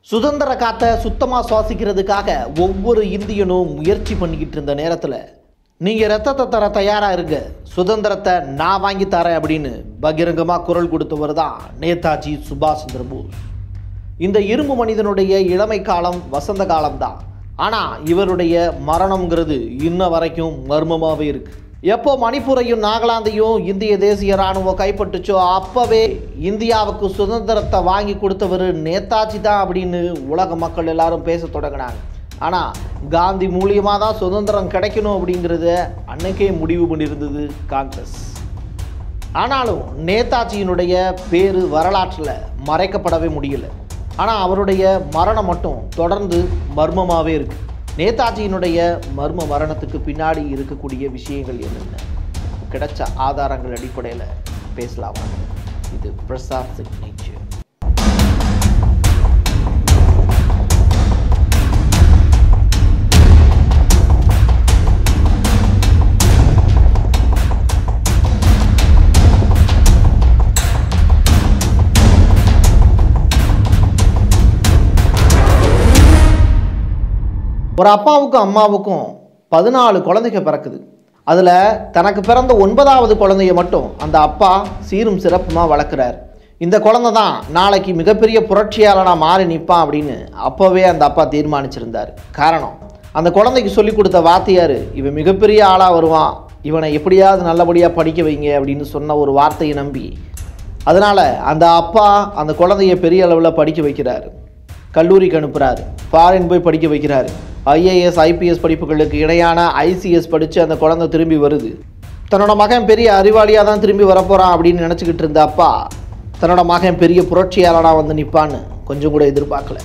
சுதந்திர காற்றை சுத்தமாக சுவாசிக்கிறதுக்காக ஒவ்வொரு இந்தியனும் முயற்சி பண்ணிக்கிட்டு இருந்த நேரத்தில் நீங்கள் ரத்தத்தை தர தயாராக இருங்க சுதந்திரத்தை நான் வாங்கி தரேன் அப்படின்னு பகிரங்கமாக குரல் கொடுத்தவர் தான் நேதாஜி சுபாஷ் சந்திர போஸ் இந்த இரும்பு மனிதனுடைய இளமை காலம் வசந்த காலம்தான் ஆனால் இவருடைய மரணம்ங்கிறது இன்ன வரைக்கும் மர்மமாகவே இருக்கு எப்போ மணிப்பூரையும் நாகாலாந்தையும் இந்திய தேசிய இராணுவம் கைப்பற்றுச்சோ அப்போவே இந்தியாவுக்கு சுதந்திரத்தை வாங்கி கொடுத்தவர் நேதாஜி தான் அப்படின்னு உலக மக்கள் எல்லாரும் பேச தொடங்கினாங்க ஆனால் காந்தி மூலியமாக தான் சுதந்திரம் கிடைக்கணும் அப்படிங்கிறத அன்னைக்கே முடிவு பண்ணியிருந்தது காங்கிரஸ் ஆனாலும் நேதாஜியினுடைய பேரு வரலாற்றில் மறைக்கப்படவே முடியல ஆனால் அவருடைய மரணம் மட்டும் தொடர்ந்து மர்மமாகவே இருக்கு நேதாஜியினுடைய மர்ம மரணத்துக்கு பின்னாடி இருக்கக்கூடிய விஷயங்கள் என்னென்ன கிடைச்ச ஆதாரங்கள் அடிப்படையில் பேசலாமா இது பிரசாத் சிக்னேச்சர் ஒரு அப்பாவுக்கும் அம்மாவுக்கும் பதினாலு குழந்தைங்க பிறக்குது அதில் தனக்கு பிறந்த ஒன்பதாவது குழந்தைய மட்டும் அந்த அப்பா சீரும் சிறப்புமாக வளர்க்குறாரு இந்த குழந்தை தான் நாளைக்கு மிகப்பெரிய புரட்சியாளனாக மாறி நிற்பான் அப்படின்னு அப்போவே அந்த அப்பா தீர்மானிச்சிருந்தார் காரணம் அந்த குழந்தைக்கு சொல்லி கொடுத்த வாத்தியார் இவன் மிகப்பெரிய ஆளாக வருவான் இவனை எப்படியாவது நல்லபடியாக படிக்க வைங்க அப்படின்னு சொன்ன ஒரு வார்த்தையை நம்பி அதனால் அந்த அப்பா அந்த குழந்தைய பெரிய அளவில் படிக்க வைக்கிறாரு கல்லூரிக்கு அனுப்புகிறாரு ஃபாரின் போய் படிக்க வைக்கிறாரு ஐஏஎஸ் ஐபிஎஸ் படிப்புகளுக்கு இணையான ஐசிஎஸ் படித்து அந்த குழந்தை திரும்பி வருது தன்னோட மகன் பெரிய அறிவாளியாக தான் திரும்பி வரப்போகிறான் அப்படின்னு நினச்சிக்கிட்டு இருந்த அப்பா தன்னோட மகன் பெரிய புரட்சியாளனாக வந்து நிற்பான்னு கொஞ்சம் கூட எதிர்பார்க்கல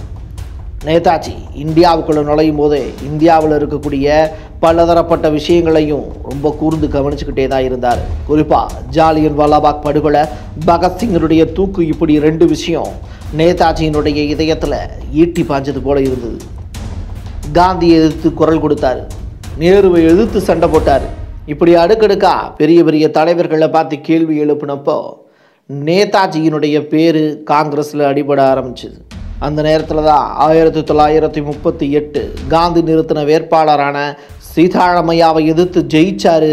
நேதாஜி இந்தியாவுக்குள்ள நுழையும் போதே இந்தியாவில் இருக்கக்கூடிய பலதரப்பட்ட விஷயங்களையும் ரொம்ப கூர்ந்து கவனிச்சுக்கிட்டே தான் இருந்தார் குறிப்பாக ஜாலியன் வாலாபாக் படுகொலை பகத்சிங்கருடைய தூக்கு இப்படி ரெண்டு விஷயம் நேதாஜியினுடைய இதயத்தில் ஈட்டி பாஞ்சது போல இருந்தது காந்தியை எதிர்த்து குரல் கொடுத்தாரு நேருவை எதிர்த்து சண்டை போட்டார் இப்படி அடுக்கடுக்கா பெரிய பெரிய தலைவர்களை பார்த்து கேள்வி எழுப்பினப்போ நேதாஜியினுடைய பேர் காங்கிரஸில் அடிபட ஆரம்பிச்சது அந்த நேரத்தில் தான் ஆயிரத்தி தொள்ளாயிரத்தி முப்பத்தி எட்டு காந்தி நிறுத்தின வேட்பாளரான சீதாராமையாவை எதிர்த்து ஜெயிச்சாரு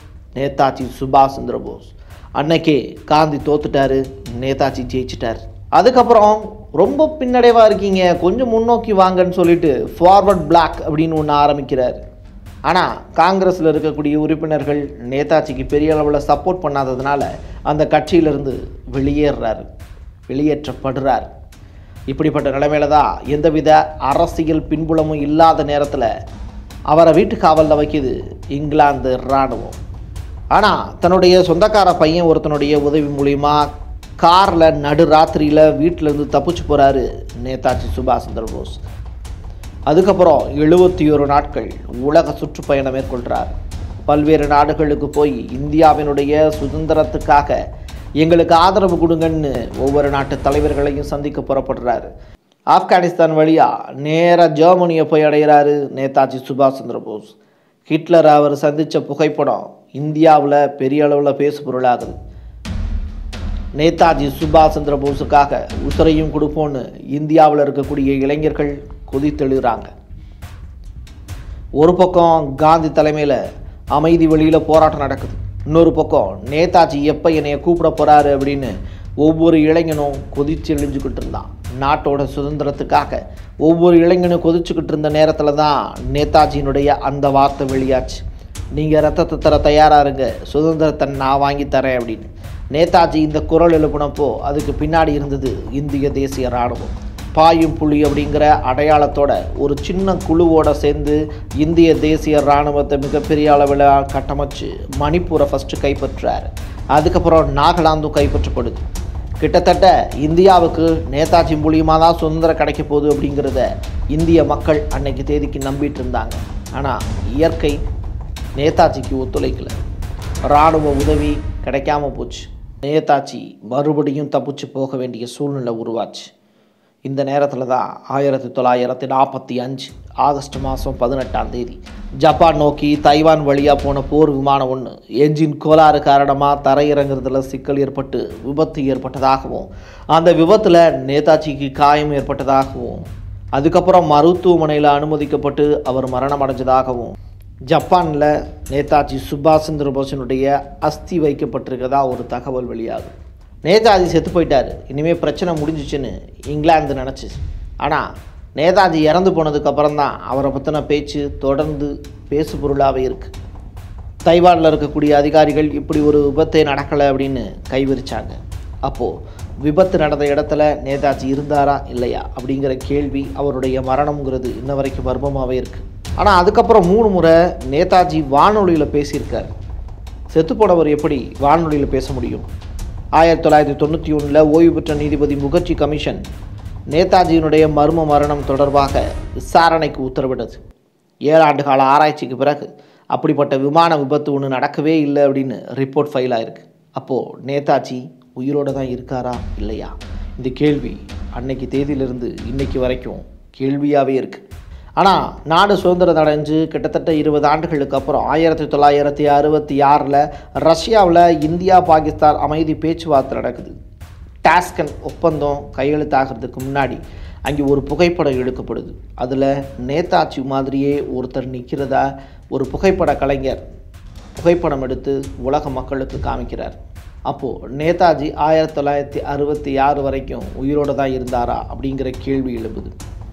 நேதாஜி சுபாஷ் சந்திர போஸ் அன்னைக்கே காந்தி தோத்துட்டாரு நேதாஜி ஜெயிச்சிட்டார் அதுக்கப்புறம் ரொம்ப பின்னடைவாக இருக்கீங்க கொஞ்சம் முன்னோக்கி வாங்கன்னு சொல்லிட்டு ஃபார்வர்ட் பிளாக் அப்படின்னு ஒன்று ஆரம்பிக்கிறார் ஆனால் காங்கிரஸில் இருக்கக்கூடிய உறுப்பினர்கள் நேதாஜிக்கு பெரிய அளவில் சப்போர்ட் பண்ணாததுனால அந்த கட்சியிலிருந்து வெளியேறாரு வெளியேற்றப்படுறார் இப்படிப்பட்ட நிலைமையில தான் எந்தவித அரசியல் பின்புலமும் இல்லாத நேரத்தில் அவரை வீட்டு காவலில் வைக்குது இங்கிலாந்து இராணுவம் ஆனால் தன்னுடைய சொந்தக்கார பையன் ஒருத்தனுடைய உதவி மூலிமா காரில் நடு ராத்திரியில் வீட்டிலேருந்து தப்பிச்சு போகிறாரு நேதாஜி சுபாஷ் சந்திர போஸ் அதுக்கப்புறம் எழுபத்தி ஒரு நாட்கள் உலக சுற்றுப்பயணம் மேற்கொள்கிறார் பல்வேறு நாடுகளுக்கு போய் இந்தியாவினுடைய சுதந்திரத்துக்காக எங்களுக்கு ஆதரவு கொடுங்கன்னு ஒவ்வொரு நாட்டு தலைவர்களையும் சந்திக்க புறப்படுறாரு ஆப்கானிஸ்தான் வழியாக நேராக ஜெர்மனியை போய் அடைகிறாரு நேதாஜி சுபாஷ் சந்திர போஸ் ஹிட்லர் அவர் சந்தித்த புகைப்படம் இந்தியாவில் பெரிய அளவில் பேசு பொருளாகுது நேதாஜி சுபாஷ் சந்திர போஸுக்காக உசுரையும் கொடுப்போன்னு இந்தியாவில் இருக்கக்கூடிய இளைஞர்கள் கொதித்தெழுகிறாங்க ஒரு பக்கம் காந்தி தலைமையில் அமைதி வழியில் போராட்டம் நடக்குது இன்னொரு பக்கம் நேதாஜி எப்போ என்னைய கூப்பிட போகிறாரு அப்படின்னு ஒவ்வொரு இளைஞனும் கொதிச்சு எழுஞ்சுக்கிட்டு இருந்தான் நாட்டோட சுதந்திரத்துக்காக ஒவ்வொரு இளைஞனும் கொதிச்சுக்கிட்டு இருந்த நேரத்தில் தான் நேதாஜியினுடைய அந்த வார்த்தை வெளியாச்சு நீங்கள் ரத்தத்தை தர தயாராக இருங்க சுதந்திரத்தை நான் வாங்கி தரேன் அப்படின்னு நேதாஜி இந்த குரல் எழுப்பினப்போ அதுக்கு பின்னாடி இருந்தது இந்திய தேசிய இராணுவம் பாயும் புலி அப்படிங்கிற அடையாளத்தோட ஒரு சின்ன குழுவோட சேர்ந்து இந்திய தேசிய இராணுவத்தை மிகப்பெரிய அளவில் கட்டமைச்சு மணிப்பூரை ஃபஸ்ட்டு கைப்பற்றார் அதுக்கப்புறம் நாகாலாந்தும் கைப்பற்றப்படுது கிட்டத்தட்ட இந்தியாவுக்கு நேதாஜி மூலியமாக தான் சுதந்திரம் கிடைக்க போகுது அப்படிங்கிறத இந்திய மக்கள் அன்னைக்கு தேதிக்கு நம்பிட்டு இருந்தாங்க ஆனால் இயற்கை நேதாஜிக்கு ஒத்துழைக்கல இராணுவ உதவி கிடைக்காம போச்சு நேதாஜி மறுபடியும் தப்பிச்சு போக வேண்டிய சூழ்நிலை உருவாச்சு இந்த நேரத்தில் தான் ஆயிரத்தி தொள்ளாயிரத்தி நாற்பத்தி அஞ்சு ஆகஸ்ட் மாதம் பதினெட்டாம் தேதி ஜப்பான் நோக்கி தைவான் வழியாக போன போர் விமானம் ஒன்று என்ஜின் கோளாறு காரணமாக தரையிறங்குறதுல சிக்கல் ஏற்பட்டு விபத்து ஏற்பட்டதாகவும் அந்த விபத்தில் நேதாஜிக்கு காயம் ஏற்பட்டதாகவும் அதுக்கப்புறம் மருத்துவமனையில் அனுமதிக்கப்பட்டு அவர் மரணம் அடைஞ்சதாகவும் ஜப்பானில் நேதாஜி சுபாஷ் சந்திர போஸினுடைய அஸ்தி வைக்கப்பட்டிருக்கதா ஒரு தகவல் வெளியாகும் நேதாஜி செத்து போயிட்டார் இனிமேல் பிரச்சனை முடிஞ்சிச்சுன்னு இங்கிலாந்து நினச்சி ஆனால் நேதாஜி இறந்து போனதுக்கப்புறம் தான் அவரை பற்றின பேச்சு தொடர்ந்து பேசு பொருளாகவே இருக்குது தைவானில் இருக்கக்கூடிய அதிகாரிகள் இப்படி ஒரு விபத்தே நடக்கலை அப்படின்னு கைவிரிச்சாங்க அப்போது விபத்து நடந்த இடத்துல நேதாஜி இருந்தாரா இல்லையா அப்படிங்கிற கேள்வி அவருடைய மரணம்ங்கிறது இன்ன வரைக்கும் மர்மமாகவே இருக்குது ஆனால் அதுக்கப்புறம் மூணு முறை நேதாஜி வானொலியில் பேசியிருக்கார் செத்துப்போனவர் எப்படி வானொலியில் பேச முடியும் ஆயிரத்தி தொள்ளாயிரத்தி தொண்ணூற்றி ஒன்றில் ஓய்வு பெற்ற நீதிபதி முகர்ஜி கமிஷன் நேதாஜியினுடைய மர்ம மரணம் தொடர்பாக விசாரணைக்கு உத்தரவிட்டது ஏழு ஆண்டு கால ஆராய்ச்சிக்கு பிறகு அப்படிப்பட்ட விமான விபத்து ஒன்று நடக்கவே இல்லை அப்படின்னு ரிப்போர்ட் ஃபைல் ஆயிருக்கு அப்போது நேதாஜி உயிரோடு தான் இருக்காரா இல்லையா இந்த கேள்வி அன்னைக்கு தேதியிலிருந்து இன்னைக்கு வரைக்கும் கேள்வியாகவே இருக்குது ஆனால் நாடு சுதந்திரம் அடைஞ்சு கிட்டத்தட்ட இருபது ஆண்டுகளுக்கு அப்புறம் ஆயிரத்தி தொள்ளாயிரத்தி அறுபத்தி ஆறில் ரஷ்யாவில் இந்தியா பாகிஸ்தான் அமைதி பேச்சுவார்த்தை நடக்குது டாஸ்கன் ஒப்பந்தம் கையெழுத்தாகிறதுக்கு முன்னாடி அங்கே ஒரு புகைப்படம் எடுக்கப்படுது அதில் நேதாஜி மாதிரியே ஒருத்தர் நிற்கிறதா ஒரு புகைப்பட கலைஞர் புகைப்படம் எடுத்து உலக மக்களுக்கு காமிக்கிறார் அப்போது நேதாஜி ஆயிரத்தி தொள்ளாயிரத்தி அறுபத்தி ஆறு வரைக்கும் உயிரோடு தான் இருந்தாரா அப்படிங்கிற கேள்வி எழுப்புது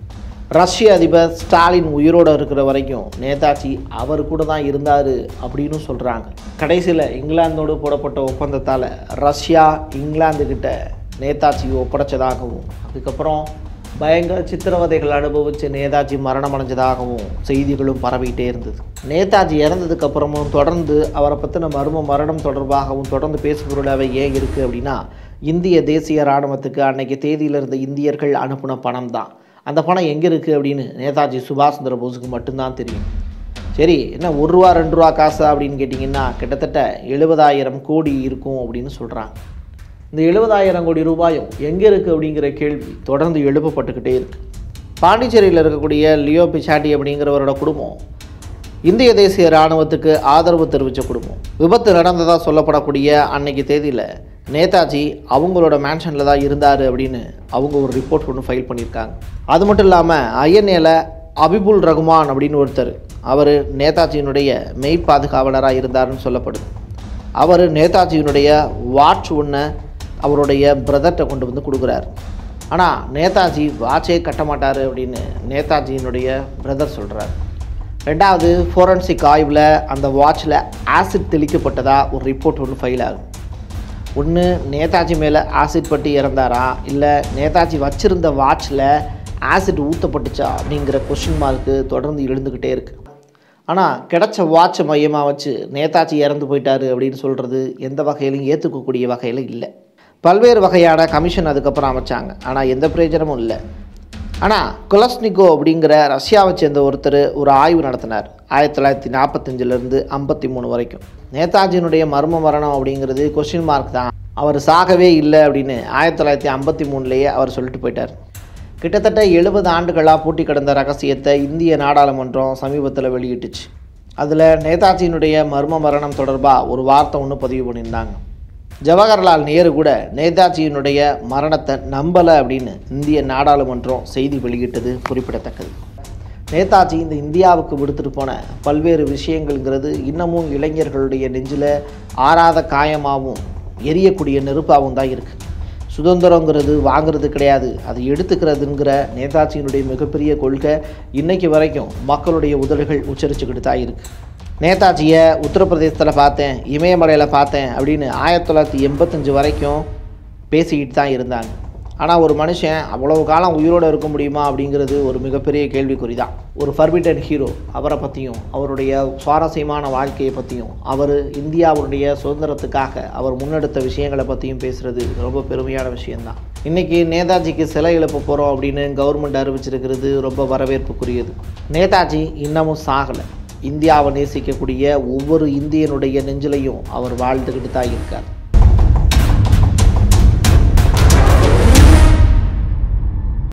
ரஷ்ய அதிபர் ஸ்டாலின் உயிரோடு இருக்கிற வரைக்கும் நேதாஜி அவர் கூட தான் இருந்தார் அப்படின்னு சொல்கிறாங்க கடைசியில் இங்கிலாந்தோடு போடப்பட்ட ஒப்பந்தத்தால் ரஷ்யா இங்கிலாந்து கிட்ட நேதாஜி ஒப்படைச்சதாகவும் அதுக்கப்புறம் பயங்கர சித்திரவதைகள் அனுபவித்து நேதாஜி மரணம் அடைஞ்சதாகவும் செய்திகளும் பரவிட்டே இருந்தது நேதாஜி இறந்ததுக்கு அப்புறமும் தொடர்ந்து அவரை பற்றின மர்ம மரணம் தொடர்பாகவும் தொடர்ந்து பேசுபொருளாகவே ஏன் இருக்குது அப்படின்னா இந்திய தேசிய இராணுவத்துக்கு அன்னைக்கு தேதியில் இருந்த இந்தியர்கள் அனுப்பின பணம் தான் அந்த பணம் எங்கே இருக்குது அப்படின்னு நேதாஜி சுபாஷ் சந்திர போஸுக்கு மட்டும்தான் தெரியும் சரி என்ன ஒரு ரூபா ரெண்டு ரூபா காசா அப்படின்னு கேட்டிங்கன்னா கிட்டத்தட்ட எழுபதாயிரம் கோடி இருக்கும் அப்படின்னு சொல்கிறாங்க இந்த எழுபதாயிரம் கோடி ரூபாயும் எங்கே இருக்குது அப்படிங்கிற கேள்வி தொடர்ந்து எழுப்பப்பட்டுக்கிட்டே இருக்குது பாண்டிச்சேரியில் இருக்கக்கூடிய லியோ பிச்சாட்டி அப்படிங்கிறவரோட குடும்பம் இந்திய தேசிய இராணுவத்துக்கு ஆதரவு தெரிவித்த குடும்பம் விபத்து நடந்ததாக சொல்லப்படக்கூடிய அன்னைக்கு தேதியில் நேதாஜி அவங்களோட மேன்ஷனில் தான் இருந்தார் அப்படின்னு அவங்க ஒரு ரிப்போர்ட் ஒன்று ஃபைல் பண்ணியிருக்காங்க அது மட்டும் இல்லாமல் ஐஎன்ஏல அபிபுல் ரகுமான் அப்படின்னு ஒருத்தர் அவர் நேதாஜியினுடைய மெய் பாதுகாவலராக இருந்தாருன்னு சொல்லப்படுது அவர் நேதாஜியினுடைய வாட்ச் ஒன்று அவருடைய பிரதர்கிட்ட கொண்டு வந்து கொடுக்குறாரு ஆனால் நேதாஜி வாட்சே கட்ட மாட்டார் அப்படின்னு நேதாஜியினுடைய பிரதர் சொல்கிறார் ரெண்டாவது ஃபோரன்சிக் ஆய்வில் அந்த வாட்சில் ஆசிட் தெளிக்கப்பட்டதா ஒரு ரிப்போர்ட் ஒன்று ஃபைல் ஆகும் ஒன்று நேதாஜி மேலே ஆசிட் பட்டு இறந்தாரா இல்லை நேதாஜி வச்சிருந்த வாட்சில் ஆசிட் ஊற்றப்பட்டுச்சா அப்படிங்கிற கொஷின் மார்க்கு தொடர்ந்து எழுந்துக்கிட்டே இருக்குது ஆனால் கிடைச்ச வாட்சை மையமாக வச்சு நேதாஜி இறந்து போயிட்டாரு அப்படின்னு சொல்கிறது எந்த வகையிலும் ஏற்றுக்கக்கூடிய வகையில் இல்லை பல்வேறு வகையான கமிஷன் அதுக்கப்புறம் அமைச்சாங்க ஆனால் எந்த பிரயோஜனமும் இல்லை ஆனால் குலஸ்னிகோ அப்படிங்கிற ரஷ்யாவை சேர்ந்த ஒருத்தர் ஒரு ஆய்வு நடத்தினார் ஆயிரத்தி தொள்ளாயிரத்தி நாற்பத்தஞ்சிலேருந்து ஐம்பத்தி மூணு வரைக்கும் நேதாஜியினுடைய மர்ம மரணம் அப்படிங்கிறது கொஸ்டின் மார்க் தான் அவர் சாகவே இல்லை அப்படின்னு ஆயிரத்தி தொள்ளாயிரத்தி ஐம்பத்தி மூணுலேயே அவர் சொல்லிட்டு போயிட்டார் கிட்டத்தட்ட எழுபது ஆண்டுகளாக பூட்டி கிடந்த ரகசியத்தை இந்திய நாடாளுமன்றம் சமீபத்தில் வெளியிட்டுச்சு அதில் நேதாஜியினுடைய மர்ம மரணம் தொடர்பாக ஒரு வார்த்தை ஒன்று பதிவு பண்ணியிருந்தாங்க ஜவஹர்லால் நேரு கூட நேதாஜியினுடைய மரணத்தை நம்பலை அப்படின்னு இந்திய நாடாளுமன்றம் செய்தி வெளியிட்டது குறிப்பிடத்தக்கது நேதாஜி இந்த இந்தியாவுக்கு விடுத்துட்டு போன பல்வேறு விஷயங்கள்ங்கிறது இன்னமும் இளைஞர்களுடைய நெஞ்சில் ஆறாத காயமாகவும் எரியக்கூடிய நெருப்பாகவும் தான் இருக்குது சுதந்திரங்கிறது வாங்குறது கிடையாது அதை எடுத்துக்கிறதுங்கிற நேதாஜியினுடைய மிகப்பெரிய கொள்கை இன்னைக்கு வரைக்கும் மக்களுடைய உதடுகள் உச்சரிச்சுக்கிட்டு தான் இருக்குது நேதாஜியை உத்தரப்பிரதேசத்தில் பார்த்தேன் இமயமலையில் பார்த்தேன் அப்படின்னு ஆயிரத்தி தொள்ளாயிரத்தி எண்பத்தஞ்சு வரைக்கும் பேசிக்கிட்டு தான் இருந்தாங்க ஆனால் ஒரு மனுஷன் அவ்வளவு காலம் உயிரோடு இருக்க முடியுமா அப்படிங்கிறது ஒரு மிகப்பெரிய கேள்விக்குறி தான் ஒரு ஃபர்பிட்டன் ஹீரோ அவரை பற்றியும் அவருடைய சுவாரஸ்யமான வாழ்க்கையை பற்றியும் அவர் இந்தியாவுடைய சுதந்திரத்துக்காக அவர் முன்னெடுத்த விஷயங்களை பற்றியும் பேசுகிறது ரொம்ப பெருமையான விஷயம்தான் இன்றைக்கி நேதாஜிக்கு சிலை எழுப்ப போகிறோம் அப்படின்னு கவர்மெண்ட் அறிவிச்சிருக்கிறது ரொம்ப வரவேற்புக்குரியது நேதாஜி இன்னமும் சாகலை இந்தியாவை நேசிக்கக்கூடிய ஒவ்வொரு இந்தியனுடைய நெஞ்சிலையும் அவர் வாழ்ந்துக்கிட்டு தான் இருக்கார்